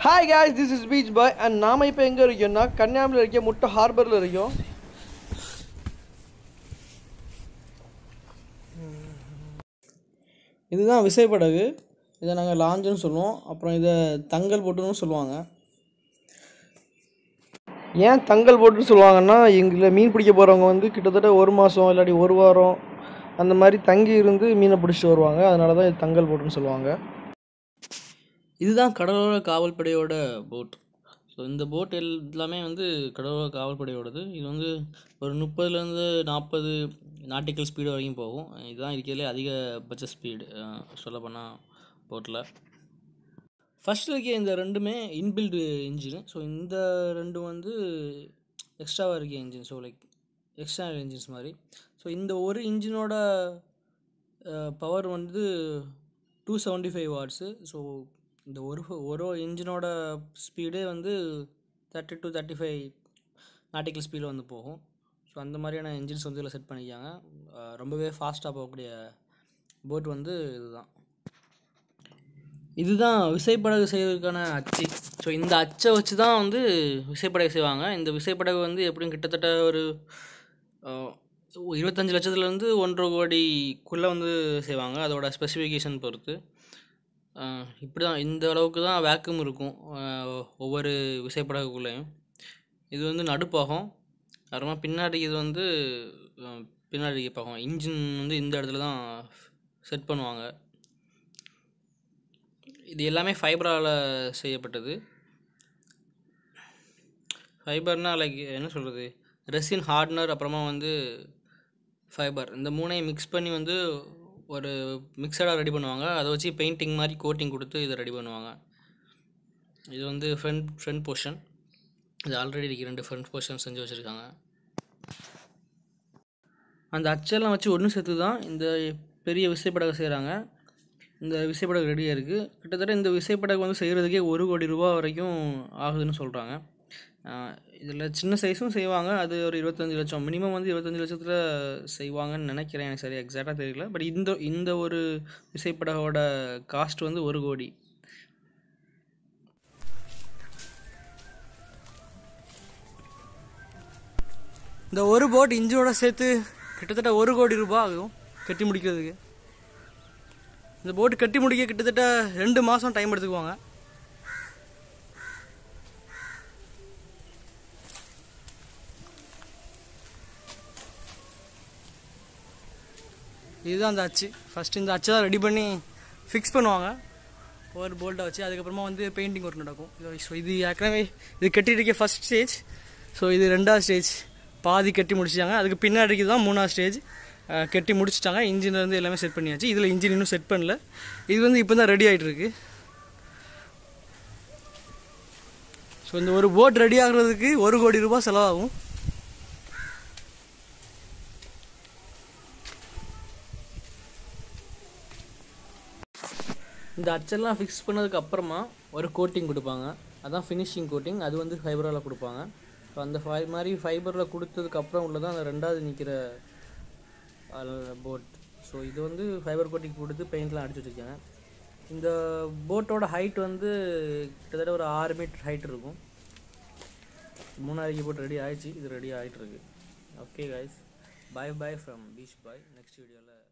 hi guys this is beach boy and நாம இப்போ எங்கே இருக்கோம்னா கன்னியாகுமரியில் இருக்க முட்டை ஹார்பரில் இருக்கோம் இதுதான் விசைப்படகு இதை நாங்கள் லாஞ்சுன்னு சொல்லுவோம் அப்புறம் இதை தங்கல் போட்டுன்னு சொல்லுவாங்க ஏன் தங்கல் போட்டுன்னு சொல்லுவாங்கன்னா எங்களை மீன் பிடிக்க போகிறவங்க வந்து கிட்டத்தட்ட ஒரு மாதம் இல்லாட்டி ஒரு வாரம் அந்த மாதிரி தங்கி இருந்து மீனை பிடிச்சிட்டு வருவாங்க அதனால தான் இது தங்கல் போட்டுன்னு சொல்லுவாங்க இதுதான் கடலோர காவல்படையோட போட் ஸோ இந்த போட் எல்லாமே வந்து கடலோர காவல்படையோடது இது வந்து ஒரு முப்பதுலேருந்து நாற்பது நாட்டிக்கல் ஸ்பீடு வரைக்கும் போகும் இதுதான் இருக்கிறதுலே அதிகபட்ச ஸ்பீடு சொல்லப்போனால் போட்டில் ஃபஸ்ட்டில் இருக்க இந்த ரெண்டுமே இன்பில்டு இன்ஜின் ஸோ இந்த ரெண்டும் வந்து எக்ஸ்ட்ராவாக இருக்க engine so like extra engines மாதிரி ஸோ இந்த ஒரு இன்ஜினோட பவர் வந்து two seventy five watts so இந்த ஒரு ஒரு இன்ஜினோட ஸ்பீடே வந்து thirty to thirty five nautical ஸ்பீடில் வந்து போகும் ஸோ அந்த மாதிரியான இன்ஜின்ஸ் வந்து இதில் செட் பண்ணிக்காங்க அஹ் ரொம்பவே ஃபாஸ்ட்டாக போகக்கூடிய போட் வந்து இதுதான் இதுதான் விசைப்படகு செய்வதற்கான அச்சு ஸோ இந்த அச்சை வச்சு தான் வந்து விசைப்படகு செய்வாங்க இந்த விசைப்படகு வந்து எப்படியும் கிட்டத்தட்ட ஒரு அஹ், இருபத்தஞ்சு லட்சத்துலேருந்து ஒன்றரை கோடிக்குள்ளே வந்து செய்வாங்க அதோட ஸ்பெசிஃபிகேஷன் பொறுத்து இப்படி தான் இந்த அளவுக்கு தான் வேக்யூம் இருக்கும் அஹ், ஒவ்வொரு விசைப்படகுக்குள்ளேயும் இது வந்து நடுப்பாகம் அப்புறமா பின்னாடி இது வந்து அஹ், பின்னாடி பாகம் இன்ஜின் வந்து இந்த இடத்துல தான் செட் பண்ணுவாங்க இது எல்லாமே ஃபைபரால் செய்யப்பட்டது ஃபைபர்னால் லைக் என்ன சொல்கிறது ரெசின் ஹார்ட்னர் அப்புறமா வந்து ஃபைபர் இந்த மூணையும் மிக்ஸ் பண்ணி வந்து ஒரு மிக்சடாக ரெடி பண்ணுவாங்க அதை வச்சு பெயிண்டிங் மாதிரி கோட்டிங் கொடுத்து இதை ரெடி பண்ணுவாங்க இது வந்து ஃப்ரண்ட் ஃப்ரண்ட் போர்ஷன் இது ஆல்ரெடி இருக்கு ரெண்டு ஃப்ரண்ட் போர்ஷன் செஞ்சு வச்சுருக்காங்க அந்த அச்செல்லாம் வச்சு ஒன்று சேர்த்து தான் இந்த பெரிய விசைப்படகை செய்கிறாங்க இந்த விசைப்படகு ரெடியாக இருக்குது கிட்டத்தட்ட இந்த விசைப்படகு வந்து செய்கிறதுக்கே ஒரு கோடி ரூபா வரைக்கும் ஆகுதுன்னு சொல்கிறாங்க இதில் சின்ன சைஸும் செய்வாங்க அது ஒரு இருபத்தஞ்சி லட்சம் மினிமம் வந்து இருபத்தஞ்சி லட்சத்தில் செய்வாங்கன்னு நினைக்கிறேன் எனக்கு சரியாக எக்ஸாக்டாக தெரியல பட் இந்த இந்த ஒரு விசைப்படகோட காஸ்ட் வந்து ஒரு கோடி இந்த ஒரு போட் இன்ஜினோட சேர்த்து கிட்டத்தட்ட ஒரு கோடி ரூபாய் ஆகும் கட்டி முடிக்கிறதுக்கு இந்த போட்டு கட்டி முடிக்க கிட்டத்தட்ட ரெண்டு மாதம் டைம் எடுத்துக்குவாங்க இதுதான் அந்த அச்சு ஃபஸ்ட்டு இந்த அச்சு தான் ரெடி பண்ணி ஃபிக்ஸ் பண்ணுவாங்க ஒரு போல்ட்டை வச்சு அதுக்கப்புறமா வந்து பெயிண்டிங் ஒர்க் நடக்கும் ஸோ இது ஏற்கனவே இது கட்டிட்டு இருக்க ஃபஸ்ட் ஸ்டேஜ் ஸோ இது ரெண்டாவது ஸ்டேஜ் பாதி கட்டி முடிச்சிட்டாங்க அதுக்கு பின்னாடிக்கு தான் மூணாவது ஸ்டேஜ் கட்டி முடிச்சிட்டாங்க இன்ஜின் வந்து எல்லாமே செட் பண்ணியாச்சு இதில் இன்ஜின் இன்னும் செட் பண்ணல இது வந்து இப்போ தான் ரெடி ஆகிட்டு இருக்கு ஸோ இந்த ஒரு போட் ரெடி ஆகுறதுக்கு ஒரு கோடி ரூபாய் செலவாகும் இந்த அச்செல்லாம் ஃபிக்ஸ் பண்ணதுக்கு அப்புறமா ஒரு கோட்டிங் கொடுப்பாங்க அதான் ஃபினிஷிங் கோட்டிங் அது வந்து ஃபைபரால் கொடுப்பாங்க ஸோ அந்த ஃபை மாதிரி ஃபைபரில் கொடுத்ததுக்கு அப்புறம் உள்ளதான் அந்த ரெண்டாவது நிற்கிற போட் ஸோ இது வந்து ஃபைபர் கோட்டிங் கொடுத்து பெயிண்ட்லாம் அடிச்சு வச்சுருக்காங்க இந்த போட்டோட ஹைட் வந்து கிட்டத்தட்ட ஒரு ஆறு மீட்டர் ஹைட் இருக்கும் மூணாவது போட் ரெடி ஆயிடுச்சு இது ரெடி ஆகிட்டு இருக்கு okay guys bye bye from beach boy next வீடியோவில்